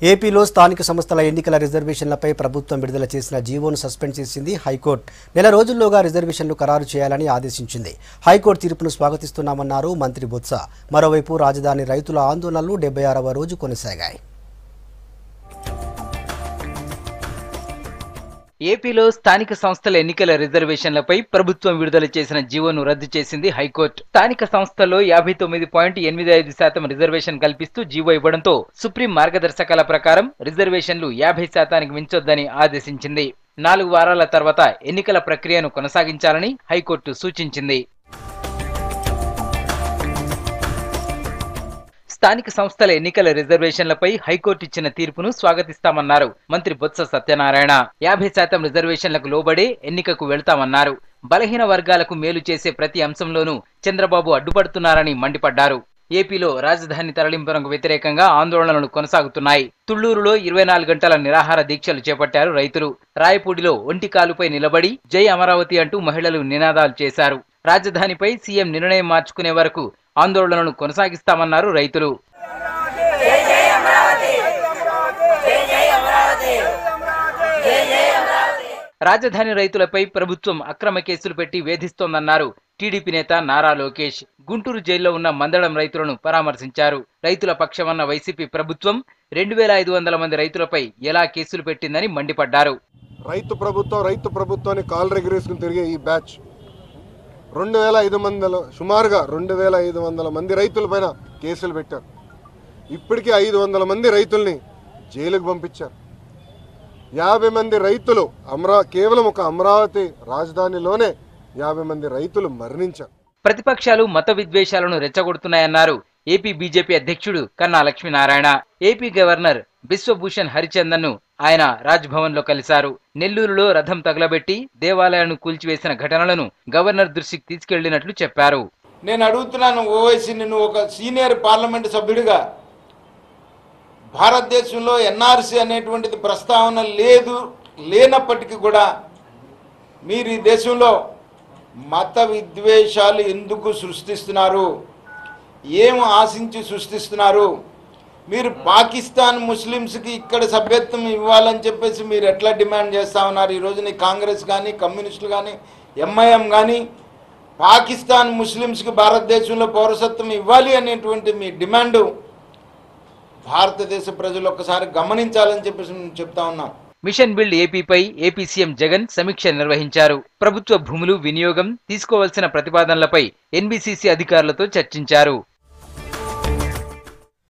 ఏపీలో స్థానిక సంస్థల ఎన్నికల రిజర్వేషన్లపై ప్రభుత్వం విడుదల చేసిన జీవోను సస్పెండ్ చేసింది హైకోర్టు నెల రోజుల్లోగా రిజర్వేషన్లు ఖరారు చేయాలని ఆదేశించింది హైకోర్టు తీర్పును స్వాగతిస్తున్నామన్నారు మంత్రి బొత్స మరోవైపు రాజధాని రైతుల ఆందోళనలు డెబ్బై ఆరవ రోజు కొనసాగాయి ఏపీలో స్థానిక సంస్థల ఎన్నికల రిజర్వేషన్లపై ప్రభుత్వం విడుదల చేసిన జీవోను రద్దు చేసింది హైకోర్టు స్థానిక సంస్థల్లో యాభై తొమ్మిది పాయింట్ ఎనిమిది ఐదు శాతం రిజర్వేషన్ కల్పిస్తూ జీవో ఇవ్వడంతో సుప్రీం మార్గదర్శకాల ప్రకారం రిజర్వేషన్లు యాభై శాతానికి మించొద్దని ఆదేశించింది నాలుగు వారాల తర్వాత ఎన్నికల ప్రక్రియను కొనసాగించాలని హైకోర్టు సూచించింది స్థానిక సంస్థల ఎన్నికల రిజర్వేషన్లపై హైకోర్టు ఇచ్చిన తీర్పును స్వాగతిస్తామన్నారు మంత్రి బొత్స సత్యనారాయణ యాభై శాతం రిజర్వేషన్లకు లోబడే ఎన్నికకు వెళ్తామన్నారు బలహీన వర్గాలకు మేలు చేసే ప్రతి అంశంలోనూ చంద్రబాబు అడ్డుపడుతున్నారని మండిపడ్డారు ఏపీలో రాజధాని తరలింపునకు వ్యతిరేకంగా ఆందోళనలు కొనసాగుతున్నాయి తుళ్లూరులో ఇరవై నాలుగు గంటల నిరాహార దీక్షలు చేపట్టారు రైతులు రాయపూడిలో ఒంటి కాలుపై నిలబడి జై అమరావతి అంటూ మహిళలు నినాదాలు చేశారు రాజధానిపై సీఎం నిర్ణయం మార్చుకునే వరకు ఆందోళనను కొనసాగిస్తామన్నారు రైతులు రాజధాని రైతులపై ప్రభుత్వం అక్రమ కేసులు పెట్టి వేధిస్తోందన్నారు టీడీపీ నేత నారా లోకేష్ గుంటూరు జైల్లో ఉన్న మందడం రైతులను పరామర్శించారు రైతుల పక్షమన్న వైసీపీ ప్రభుత్వం రెండు వేల ఐదు వందల మంది రైతులపై ఎలా కేసులు పెట్టిందని మండిపడ్డారు రైతు ప్రభుత్వం రైతు ప్రభుత్వాన్ని కాలు రెగిరేసుకుని తిరిగే ఈ బ్యాచ్ రెండు వేల ఐదు వందల సుమారుగా రెండు వేల ఐదు వందల మంది రైతుల పైన కేసులు పెట్టారు ఇప్పటికీ ఐదు వందల మంది రైతుల్ని జైలుకు పంపించారు యాభై మంది రైతులు అమరా కేవలం ఒక అమరావతి రాజధానిలోనే యాభై మంది రైతులు మరణించారు ప్రతిపక్షాలు మత విద్వేషాలను రెచ్చగొడుతున్నాయన్నారు ఏపీ బీజేపీ అధ్యక్షుడు కన్నా లక్ష్మీనారాయణ ఏపీ గవర్నర్ బిశ్వభూషణ్ హరిచందన్ ను ఆయన రాజ్భవన్ లో కలిశారు నెల్లూరులో రథం తగలబెట్టి దేవాలయాలను కూల్చివేసిన ఘటనలను గవర్నర్ దృష్టికి తీసుకెళ్లినట్లు చెప్పారు నేను అడుగుతున్నాను ఓవైసీ నువ్వు ఒక సీనియర్ పార్లమెంట్ సభ్యుడిగా భారతదేశంలో ఎన్ఆర్సీ అనేటువంటిది ప్రస్తావన లేదు లేనప్పటికీ కూడా మీరు ఈ దేశంలో మత విద్వేషాలు ఎందుకు సృష్టిస్తున్నారు ఏం ఆశించి సృష్టిస్తున్నారు మీరు పాకిస్తాన్ ముస్లిమ్స్కి ఇక్కడ సభ్యత్వం ఇవ్వాలని చెప్పేసి మీరు ఎట్లా డిమాండ్ చేస్తా ఉన్నారు ఈ రోజున కాంగ్రెస్ కానీ కమ్యూనిస్టులు కానీ ఎంఐఎం కానీ పాకిస్తాన్ ముస్లిమ్స్కి భారతదేశంలో పౌరసత్వం ఇవ్వాలి అనేటువంటి మీ డిమాండు భారతదేశ ప్రజలు ఒక్కసారి గమనించాలని చెప్పేసి మేము చెప్తా ఉన్నాం మిషన్ బిల్డ్ ఏపీపై ఏపీ సీఎం జగన్ సమీక్ష నిర్వహించారు ప్రభుత్వ భూములు వినియోగం తీసుకోవాల్సిన ప్రతిపాదనలపై ఎన్బీసీసీ అధికారులతో చర్చించారు